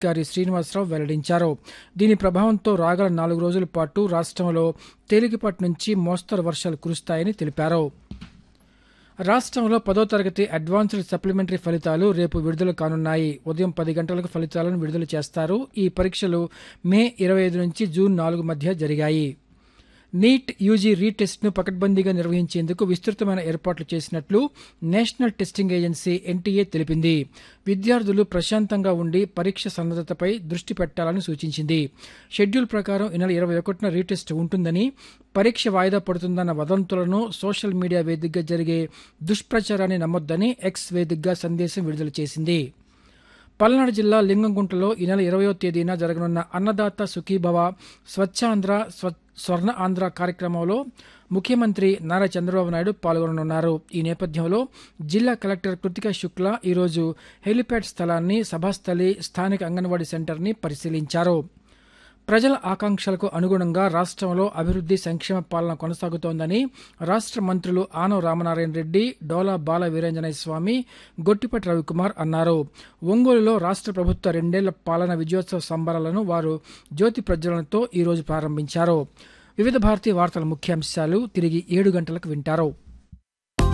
గారి శ్రీనివాసరావు వెల్లడించారు దీని ప్రభావంతో రాగల నాలుగు రోజుల పాటు రాష్ట్రంలో తేలికపాటి నుంచి మోస్తరు వర్షాలు కురుస్తాయని తెలిపారు రాష్ట్రంలో పదో తరగతి అడ్వాన్స్డ్ సప్లిమెంటరీ ఫలితాలు రేపు విడుదల కానున్నాయి ఉదయం పది గంటలకు ఫలితాలను విడుదల చేస్తారు ఈ పరీక్షలు మే ఇరవై ఐదు నుంచి జూన్ నాలుగు మధ్య జరిగాయి నీట్ యూజీ రీటెస్ట్ను పకడ్బందీగా నిర్వహించేందుకు విస్తృతమైన ఏర్పాట్లు చేసినట్లు నేషనల్ టెస్టింగ్ ఏజెన్సీ ఎన్టీఏ తెలిపింది విద్యార్థులు ప్రశాంతంగా ఉండి పరీక్ష సన్నద్దతపై దృష్టి పెట్టాలని సూచించింది షెడ్యూల్ ప్రకారం ఈ నెల ఇరవై ఒకటిన రీటెస్ట్ ఉంటుందని పరీక్ష వాయిదా పడుతుందన్న వదంతులను సోషల్ మీడియా వేదికగా జరిగే దుష్ప్రచారాన్ని నమ్మొద్దని ఎక్స్ వేదికగా సందేశం విడుదల చేసింది పల్నాడు జిల్లా లింగంగుంటలో ఈ నెల ఇరవయో తేదీన జరగనున్న అన్నదాత సుఖీభవ స్వచ్ఛాంధ్ర స్వ స్వర్ణ ఆంధ్ర కార్యక్రమంలో ముఖ్యమంత్రి నారా చంద్రబాబు నాయుడు పాల్గొననున్నారు ఈ నేపథ్యంలో జిల్లా కలెక్టర్ కృతికా శుక్లా ఈరోజు హెలిప్యాడ్ స్థలాన్ని సభాస్థలి స్థానిక అంగన్వాడీ సెంటర్ని పరిశీలించారు ప్రజల ఆకాంక్షలకు అనుగుణంగా రాష్ట్రంలో అభివృద్ది సంక్షేమ పాలన కొనసాగుతోందని రాష్ట్ర మంత్రులు ఆనవ రామనారాయణ రెడ్డి డోలా బాల వీరంజనేయ స్వామి గొట్టిపటి రవికుమార్ అన్నారు ఒంగోలులో రాష్ట్ర ప్రభుత్వ రెండేళ్ల పాలన విజయోత్సవ సంబరాలను వారు జ్యోతి ప్రజ్వలనతో ఈరోజు ప్రారంభించారు వివిధ భారతీయ వార్తల ముఖ్యాంశాలు తిరిగి ఏడు గంటలకు వింటారు